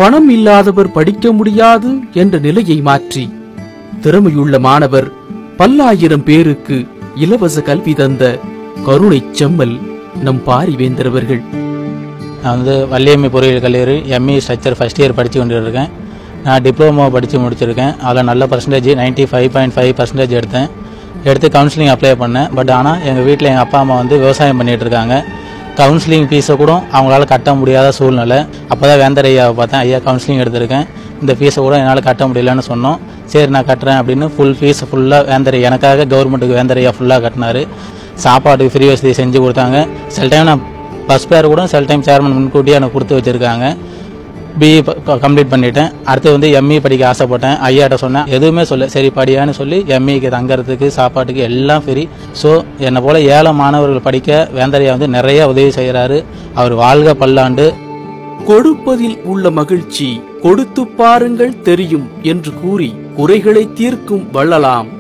பணம் இல்லாதவர் படிக்க முடியாது என்ற நிலையை மாற்றி திறமையுள்ள மாணவர் பல்லாயிரம் பேருக்கு இலவச கல்வி தந்த கருணை செம்மல் நம் பாரிவேந்தர் அவர்கள் நான் வந்து வள்ளியம்மை பொறியியல் கல்லூரி எம்இ ஸ்ட்ரக்சர் ஃபஸ்ட் இயர் படித்து கொண்டு இருக்கேன் நான் டிப்ளமோ படித்து முடிச்சிருக்கேன் அதில் நல்ல percentage ninety five point five percentage எடுத்தேன் எடுத்து கவுன்சிலிங் அப்ளை பண்ணேன் பட் ஆனால் எங்கள் வீட்டில் எங்கள் அப்பா அம்மா வந்து விவசாயம் பண்ணிட்டு இருக்காங்க கவுன்சிலிங் ஃபீஸை கூட அவங்களால கட்ட முடியாத சூழ்நிலை அப்போ தான் வேந்தர் ஐயாவை பார்த்தேன் ஐயா கவுன்சிலிங் எடுத்திருக்கேன் இந்த ஃபீஸை கூட என்னால் கட்ட முடியலன்னு சொன்னோம் சரி நான் கட்டுறேன் அப்படின்னு ஃபுல் ஃபீஸ் ஃபுல்லாக வேந்தர் ஐயா எனக்காக கவர்மெண்ட்டுக்கு வேந்தர் ஐயா ஃபுல்லாக கட்டினாரு சாப்பாட்டுக்கு ஃப்ரீ வசதி செஞ்சு கொடுத்தாங்க சில டைம் நான் பஸ் பேர் கூட சில டைம் சேர்மன் முன்கூட்டியே எனக்கு கொடுத்து வச்சுருக்காங்க பிஇ கம்ப்ளீட் பண்ணிட்டேன் அடுத்து வந்து எம்இ படிக்க ஆசைப்பட்டேன் ஐயாட்ட சொன்னேன் எதுவுமே சொல்ல சரி படியான்னு சொல்லி எம்இக்கு தங்கறதுக்கு சாப்பாட்டுக்கு எல்லாம் ஃப்ரீ ஸோ என்னை போல ஏழை மாணவர்கள் படிக்க வேந்தரையா வந்து நிறைய உதவி செய்கிறாரு அவர் வாழ்க பல்லாண்டு கொடுப்பதில் உள்ள மகிழ்ச்சி கொடுத்து பாருங்கள் தெரியும் என்று கூறி குறைகளை தீர்க்கும் வள்ளலாம்